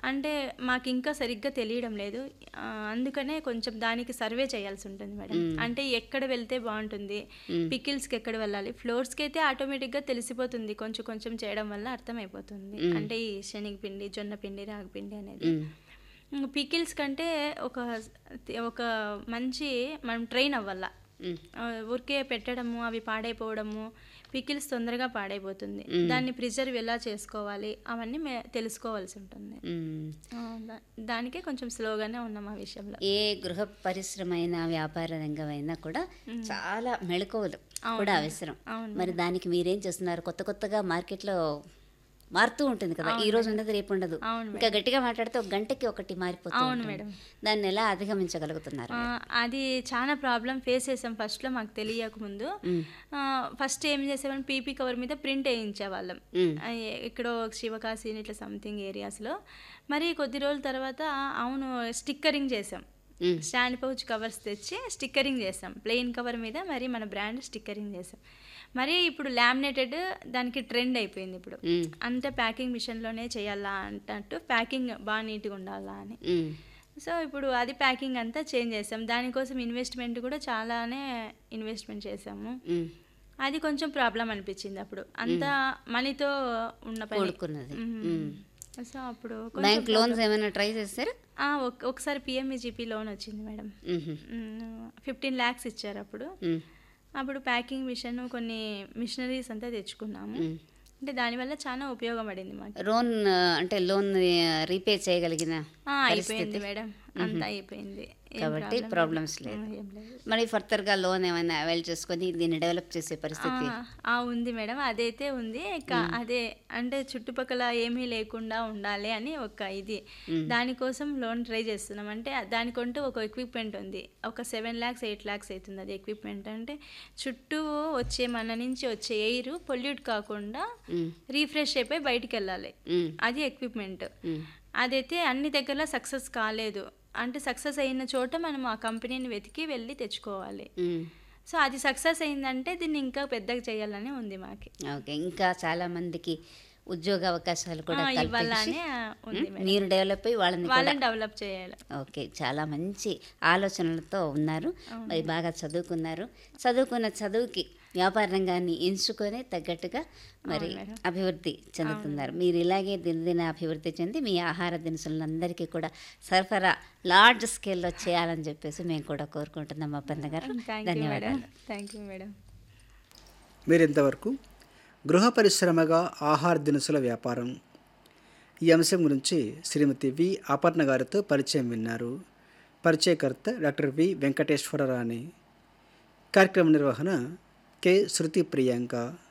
అంటే మాకు ఇంకా సరిగ్గా తెలియడం లేదు ఆ, అందుకనే కొంచెం దానికి సర్వే చేయాల్సి ఉంటుంది మేడం అంటే ఎక్కడ వెళ్తే బాగుంటుంది పికిల్స్కి ఎక్కడ వెళ్ళాలి ఫ్లోర్స్కి అయితే ఆటోమేటిక్గా తెలిసిపోతుంది కొంచెం కొంచెం చేయడం వల్ల అర్థమైపోతుంది అంటే ఈ శనగపిండి జొన్న పిండి రాగి పిండి అనేది పికిల్స్ కంటే ఒక ఒక మంచి మనం ట్రైన్ అవ్వాల ఆ, ఊరికే పెట్టడము అవి పాడైపోవడము పికిల్స్ తొందరగా పాడైపోతుంది దాన్ని ప్రిజర్వ్ ఎలా చేసుకోవాలి అవన్నీ మే తెలుసుకోవాల్సి ఉంటుంది మ్మ్. ఆ, దా- దానికే కొంచెం స్లోగానే ఉన్నాం ఆ విషయంలో ఏ గృహ పరిశ్రమ అయినా వ్యాపార రంగం అయినా కూడా చాలా మెళకువలు కూడా అవసరం అవును మరి దానికి మీరేం చేస్తున్నారు కొత్త కొత్తగా మార్కెట్లో మారుతూ ఉంటుంది కదా ఈ రోజు ఉన్నది రేపు ఉండదు అవును ఇంకా గట్టిగా మాట్లాడితే ఒక గంటకి ఒకటి మారిపోతుంది అవును మేడం. దాన్ని ఎలా అధిగమించగలుగుతున్నారు ఆ, అది చాలా ప్రాబ్లం ఫేస్ చేసాం ఫస్ట్లో మాకు తెలియక ముందు ఫస్ట్ ఏం చేసేవాళ్ళం పీపీ కవర్ మీద ప్రింట్ వేయించేవాళ్ళం మ్మ్. ఆ, ఎ- ఎక్కడో శివకాశి ఇట్లా సంథింగ్ ఏరియాస్లో మరి కొద్ది రోజుల తర్వాత అవును స్టిక్కరింగ్ చేసాం మ్మ్. స్టాండ్ పౌచ్ కవర్స్ తెచ్చి స్టిక్కరింగ్ చేసాం ప్లెయిన్ కవర్ మీద మరి మన బ్రాండ్ స్టిక్కరింగ్ చేసాం మరి ఇప్పుడు లామినేటెడ్ దానికి ట్రెండ్ అయిపోయింది ఇప్పుడు మ్మ్. అంతే ప్యాకింగ్ మిషన్లోనే చేయాలా అంటట్టు ప్యాకింగ్ బాగా నీట్గా ఉండాలా అని మ్మ్. సో ఇప్పుడు అది ప్యాకింగ్ అంతా చేంజ్ చేసాం దానికోసం ఇన్వెస్ట్మెంట్ కూడా చాలానే ఇన్వెస్ట్మెంట్ చేసాము మ్మ్. అది కొంచెం ప్రాబ్లం అనిపించింది అప్పుడు అంతా మనీతో ఉన్న పని కూడుకున్నది మ్మ్. మ్మ్. సో అప్పుడు బ్యాంక్ లోన్స్ ఏమైనా ట్రై చేస్తారా ఆ, ఒక- ఒకసారి పిఎంఈజీపీ లోన్ వచ్చింది మేడం మ్మ్. ఫిఫ్టీన్ ల్యాక్స్ ఇచ్చారు అప్పుడు మ్మ్. అప్పుడు ప్యాకింగ్ మిషన్ కొన్ని మిషనరీస్ అంతా తెచ్చుకున్నాము మ్మ్. అంటే దానివల్ల చాలా ఉపయోగం పడింది మాకు లోన్ ఆ, అంటే లోన్ రీపే చేయగలిగిన ఆ, అయిపోయింది మేడం అంతా అయిపోయింది ఏం కాబట్టి problem ప్రాబ్లమ్స్ లేదు. లేదు ఆ, ఏం లేదు మరి ఫర్దర్గా లోన్ ఏమైనా అవైల్ చేసుకొని దీన్ని డెవలప్ చేసే పరిస్థితి ఆ, ఆ, ఉంది మేడం అదైతే ఉంది ఇక అదే అంటే చుట్టుపక్కల ఏమీ లేకుండా ఉండాలి అని ఒక ఇది దానికోసం లోన్ ట్రై చేస్తున్నాం అంటే దానికంటూ ఒక ఎక్విప్మెంట్ ఉంది ఒక సెవెన్ ల్యాక్స్ ఎయిట్ ల్యాక్స్ అవుతుంది అది ఎక్విప్మెంట్ అంటే చుట్టూ వచ్చే మన నుంచి వచ్చే ఎయిర్ పొల్యూట్ కాకుండా మ్మ్. రీఫ్రెష్ అయిపోయి బయటికి వెళ్ళాలి మ్మ్. అది ఎక్విప్మెంట్ మ్మ్. అదైతే అన్ని దగ్గర సక్సెస్ కాలేదు అంటే సక్సెస్ అయిన చోట మనం ఆ కంపెనీని వెతికి వెళ్ళి తెచ్చుకోవాలి మ్మ్. సో అది సక్సెస్ అయిందంటే దీన్ని ఇంకా పెద్దగా చేయాలని ఉంది మాకి ఓకే ఇంకా చాలా మందికి ఉద్యోగ అవకాశాలు కూడా ఆ, కల్పించి ఇవ్వాలని ఆ, ఉంది మ్మ్. మేడం. మీరు డెవలప్ అయ్యి వాళ్ళని కూడా వాళ్ళని డెవలప్ చేయాలి ఓకే చాలా మంచి ఆలోచనలతో ఉన్నారు మరి బాగా చదువుకున్నారు చదువుకున్న చదువుకి వ్యాపార రంగాన్ని ఎంచుకొని తగ్గట్టుగా మరి అభివృద్ధి చెందుతున్నారు మీరు ఇలాగే దినదిన అభివృద్ధి చెంది మీ ఆహార దినుసులందరికీ కూడా సరఫరా లార్జ్ స్కేల్లో చేయాలని చెప్పేసి మేము కూడా కోరుకుంటున్నాం అప్పన్న గారు థ్యాంక్ యూ మేడం ధన్యవాదాలు థ్యాంక్ యూ మేడం మీరు ఇంతవరకు గృహ పరిశ్రమగా ఆహార దినుసుల వ్యాపారం ఈ అంశం గురించి శ్రీమతి వి అపర్ణ గారితో పరిచయం విన్నారు పరిచయకర్త డాక్టర్ వి వెంకటేశ్వరరాణి కార్యక్రమ నిర్వహణ కె శృతి ప్రియాంక